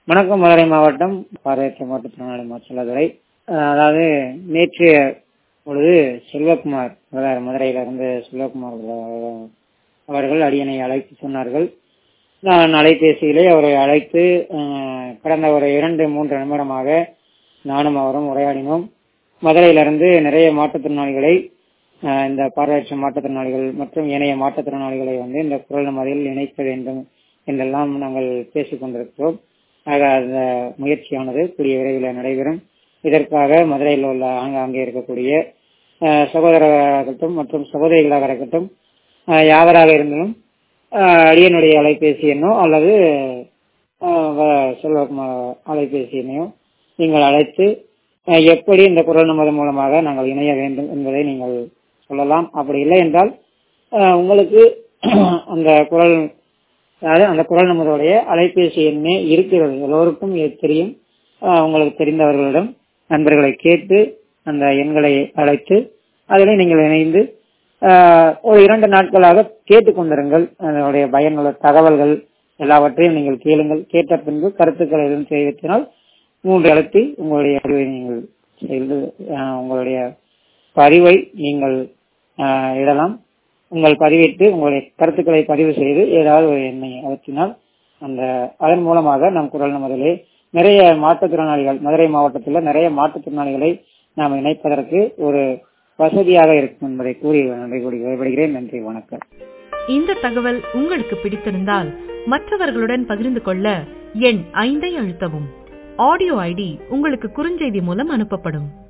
வணக்கம் மதுரை மாவட்டம் பார்வையற்ற மாற்றுத்திறனாளி மாற்றலாதுறை அதாவது நேற்று பொழுது செல்வகுமார் முதலாளர் மதுரையிலிருந்து செல்வகுமார் அவர்கள் அவர்கள் அடியனை அழைத்து சொன்னார்கள் நான் அலைபேசியிலே அவரை அழைத்து அஹ், கடந்த ஒரு இரண்டு மூன்று நிமிடமாக நானும் அவரும் உரையாடினோம் மதுரையிலிருந்து நிறைய மாற்றுத்திறனாளிகளை அஹ், இந்த பார்வையற்ற மாற்றுத்திறனாளிகள் மற்றும் ஏனைய மாற்றுத்திறனாளிகளை வந்து இந்த குரல் நமதில் இணைக்க வேண்டும் என்றெல்லாம் நாங்கள் பேசிக் கொண்டிருக்கிறோம் ஆக அந்த முயற்சியானது கூடிய விரைவில் நடைபெறும் இதற்காக மதுரையில் உள்ள ஆங்காங்கே இருக்கக்கூடிய அஹ், சகோதரராகட்டும் மற்றும் சகோதரிகளாக இருக்கட்டும் அஹ், யாவராக இருந்தாலும் அஹ், அடியனுடைய அலைபேசி எண்ணோ அல்லது அஹ், வ- செல்வகுமார் அலைபேசி எண்ணையோ நீங்கள் அழைத்து அஹ், எப்படி இந்த குரல் நமது மூலமாக நாங்கள் இணைய வேண்டும் என்பதை நீங்கள் சொல்லலாம் அப்படி இல்லை என்றால் அஹ், உங்களுக்கு அந்த குரல் அதாவது அந்த குரல் நமதுடைய அலைபேசி எண்ணே இருக்கிறது எல்லோருக்கும் இது தெரியும் அஹ், உங்களுக்கு தெரிந்தவர்களிடம் நண்பர்களை கேட்டு அந்த எண்களை அழைத்து அதில் நீங்கள் இணைந்து அஹ், ஒரு இரண்டு நாட்களாக கேட்டுக்கொண்டிருங்கள் அதனுடைய பயனுள்ள தகவல்கள் எல்லாவற்றையும் நீங்கள் கேளுங்கள் கேட்ட பின்பு கருத்துக்கள் எதுவும் தெரிவித்தினால் மூன்று அழுத்தி உங்களுடைய அறிவை நீங்கள் செய்து அஹ், உங்களுடைய பதிவை நீங்கள் அஹ், இடலாம் உங்கள் பதிவிட்டு உங்களுடைய கருத்துக்களை பதிவு செய்து ஏதாவது ஒரு எண்ணை அழுத்தினால் அந்த அதன் மூலமாக நம் குரல் நமதிலே நிறைய மாற்றுத்திறனாளிகள் மதுரை மாவட்டத்தில் நிறைய மாற்றுத்திறனாளிகளை நாம் இணைப்பதற்கு ஒரு வசதியாக இருக்கும் என்பதை கூறி நன்றி கூறி விடைபெறுகிறேன் நன்றி வணக்கம் இந்த தகவல் உங்களுக்கு பிடித்திருந்தால் மற்றவர்களுடன் பகிர்ந்து கொள்ள எண் ஐந்தை அழுத்தவும் ஆடியோ ஐடி உங்களுக்கு குறுஞ்செய்தி மூலம் அனுப்பப்படும்